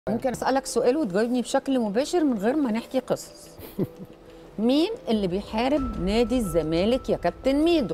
ممكن اسالك سؤال وتجاوبني بشكل مباشر من غير ما نحكي قصص مين اللي بيحارب نادي الزمالك يا كابتن ميدو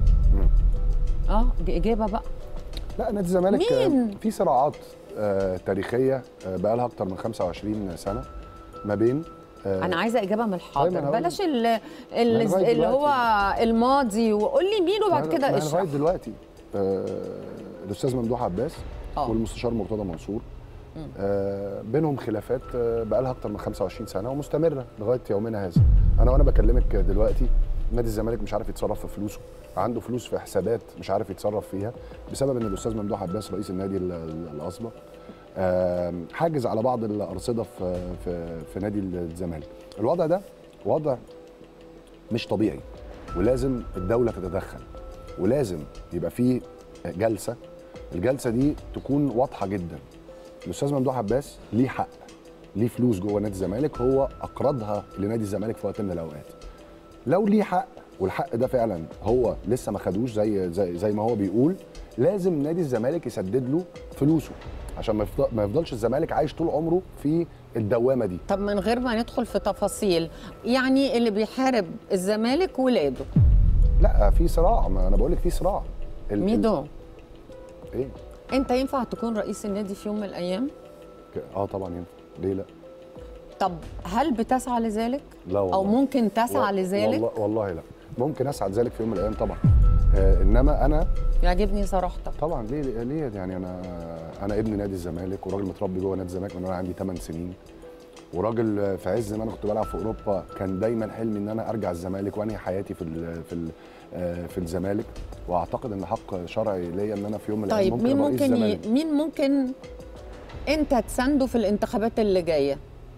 اه دي اجابه بقى لا نادي الزمالك مين؟ آه، في صراعات آه، تاريخيه آه، بقى لها اكتر من 25 سنه ما بين آه، انا عايزه اجابه من الحاضر طيب، أنا هقول بلاش ال- لغاية ال- اللي هو الماضي وقول لي مين وبعد ما- كده ما اشرح لغايه دلوقتي آه، الاستاذ ممدوح عباس آه. والمستشار مرتضى منصور آه، بينهم خلافات آه، بقى لها اكتر من 25 سنه ومستمره لغايه يومنا هذا انا وانا بكلمك دلوقتي نادي الزمالك مش عارف يتصرف في فلوسه عنده فلوس في حسابات مش عارف يتصرف فيها بسبب ان الاستاذ ممدوح عباس رئيس النادي ال- ال- الاسبق آم، حاجز على بعض الارصده في في في نادي الزمالك الوضع ده وضع مش طبيعي ولازم الدوله تتدخل ولازم يبقى فيه جلسه الجلسه دي تكون واضحه جدا الاستاذ ممدوح عباس ليه حق ليه فلوس جوه نادي الزمالك هو اقرضها لنادي الزمالك في وقت من الاوقات لو ليه حق والحق ده فعلا هو لسه ما خدوش زي زي, زي ما هو بيقول لازم نادي الزمالك يسدد له فلوسه عشان ما يفضل- ما يفضلش الزمالك عايش طول عمره في الدوامه دي طب من غير ما ندخل في تفاصيل يعني اللي بيحارب الزمالك ولاده لا في صراع ما انا بقول لك في صراع ال- ال- ميدو ايه انت ينفع تكون رئيس النادي في يوم من الايام ك- اه طبعا ينفع ليه لا طب هل بتسعى لذلك لا والله او ممكن تسعى و- لذلك والله والله لا ممكن اسعد ذلك في يوم من الايام طبعا آه انما انا يعجبني صراحتك طبعا ليه ليه يعني انا انا ابن نادي الزمالك وراجل متربي جوه نادي الزمالك من وانا عندي 8 سنين وراجل في عز ما انا كنت بلعب في اوروبا كان دايما حلمي ان انا ارجع الزمالك وانهي حياتي في ال في ال آه، في الزمالك واعتقد ان حق شرعي ليا ان انا في يوم من الايام طيب مين أبقى رئيس ممكن ي... الزمالك. مين ممكن انت تسنده في الانتخابات اللي جايه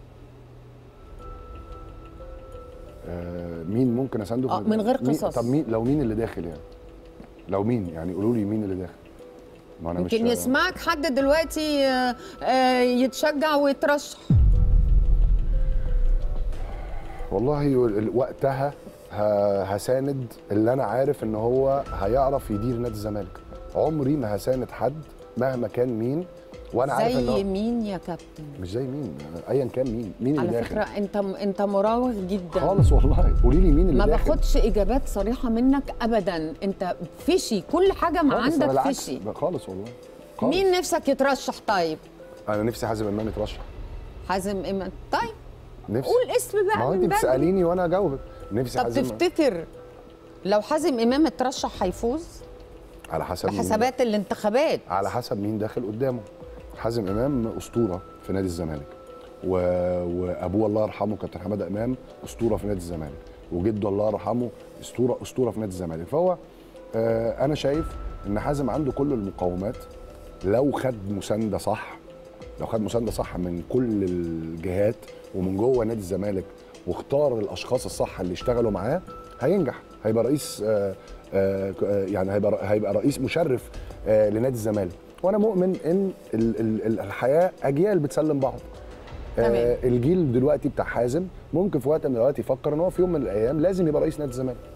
آه، مين ممكن اسانده في آه، من غير مين- قصص. طب مين لو مين اللي داخل يعني لو مين يعني قولوا لي مين اللي داخل ما انا يمكن مش يسمعك حد دلوقتي آه، آه، يتشجع ويترشح والله ال- وقتها ه- هساند اللي انا عارف ان هو هيعرف يدير نادي الزمالك عمري ما هساند حد مهما كان مين وانا عارف ان زي هو مين يا كابتن مش زي مين ايا كان مين مين اللي على داخل فكره انت انت مراوغ جدا خالص والله قولي لي مين اللي ما داخل باخدش اجابات صريحه منك ابدا انت فشي كل حاجه ما خالص، أنا عندك بالعكس، فشي خالص والله خالص. مين نفسك يترشح طيب انا نفسي حازم امام يترشح حازم امام طيب نفسي قول اسم ما بقى هو من انت بدري بتساليني وانا اجاوبك نفسي طب حازم تفتكر لو حازم امام اترشح هيفوز على حسب مين- بحسابات الانتخابات على حسب مين داخل قدامه حازم امام اسطوره في نادي الزمالك و... وابوه الله يرحمه كابتن حماده امام اسطوره في نادي الزمالك وجده الله يرحمه اسطوره اسطوره في نادي الزمالك فهو آه انا شايف ان حازم عنده كل المقومات لو خد مسانده صح لو خد مسانده صح من كل الجهات ومن جوه نادي الزمالك واختار الاشخاص الصح اللي يشتغلوا معاه هينجح هيبقى رئيس آه آه آه، يعني هيبقى هيبقى رئيس مشرف آه لنادي الزمالك وانا مؤمن ان ال- ال- ال- الحياه اجيال بتسلم بعض تمام. آه الجيل دلوقتي بتاع حازم ممكن في وقت من الاوقات يفكر ان هو في يوم من الايام لازم يبقى رئيس نادي الزمالك